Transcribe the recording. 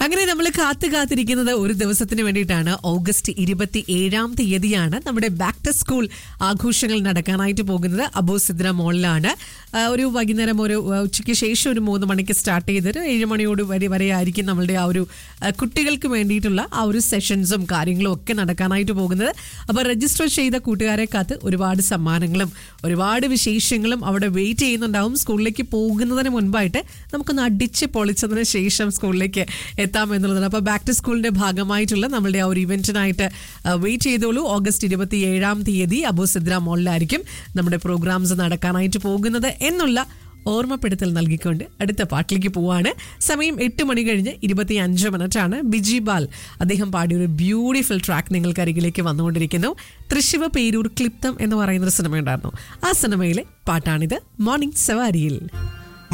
അങ്ങനെ നമ്മൾ കാത്തു കാത്തിരിക്കുന്നത് ഒരു ദിവസത്തിന് വേണ്ടിയിട്ടാണ് ഓഗസ്റ്റ് ഇരുപത്തി ഏഴാം തീയതിയാണ് നമ്മുടെ ബാക്ക് ടു സ്കൂൾ ആഘോഷങ്ങൾ നടക്കാനായിട്ട് പോകുന്നത് അബോ സിദ്ര മോളിലാണ് ആ, ഒരു വൈകുന്നേരം ഒരു ആ, ഉച്ചയ്ക്ക് ശേഷം ഒരു മൂന്ന് മണിക്ക് സ്റ്റാർട്ട് ചെയ്തിട്ട് ഏഴ് മണിയോട് വരെ വരെ ആയിരിക്കും നമ്മളുടെ ആ ഒരു ആ, കുട്ടികൾക്ക് വേണ്ടിയിട്ടുള്ള ആ ഒരു സെഷൻസും കാര്യങ്ങളും ഒക്കെ നടക്കാനായിട്ട് പോകുന്നത് അപ്പോൾ രജിസ്റ്റർ ചെയ്ത കൂട്ടുകാരെ കാത്ത് ഒരുപാട് സമ്മാനങ്ങളും ഒരുപാട് വിശേഷങ്ങളും അവിടെ വെയിറ്റ് ചെയ്യുന്നുണ്ടാവും സ്കൂളിലേക്ക് പോകുന്നതിന് മുൻപായിട്ട് നമുക്കൊന്ന് അടിച്ച് പൊളിച്ചതിന് ശേഷം സ്കൂളിലേക്ക് എത്താം എന്നുള്ളതാണ് അപ്പോൾ ബാക്ക് ടു സ്കൂളിന്റെ ഭാഗമായിട്ടുള്ള നമ്മളുടെ ആ ഒരു ഇവന്റിനായിട്ട് വെയിറ്റ് ചെയ്തോളൂ ഓഗസ്റ്റ് ഇരുപത്തി ഏഴാം തീയതി അബു സിദ്ര മോളിലായിരിക്കും നമ്മുടെ പ്രോഗ്രാംസ് നടക്കാനായിട്ട് പോകുന്നത് എന്നുള്ള ഓർമ്മപ്പെടുത്തൽ നൽകിക്കൊണ്ട് അടുത്ത പാട്ടിലേക്ക് പോവാണ് സമയം എട്ട് മണി കഴിഞ്ഞ് ഇരുപത്തി അഞ്ച് മിനിറ്റാണ് ബിജി ബാൽ അദ്ദേഹം പാടിയ ഒരു ബ്യൂട്ടിഫുൾ ട്രാക്ക് നിങ്ങൾക്ക് അരികിലേക്ക് വന്നുകൊണ്ടിരിക്കുന്നു തൃശിവ പേരൂർ ക്ലിപ്തം എന്ന് പറയുന്ന ഒരു സിനിമ ഉണ്ടായിരുന്നു ആ സിനിമയിലെ പാട്ടാണിത് മോർണിംഗ് സവാരിയിൽ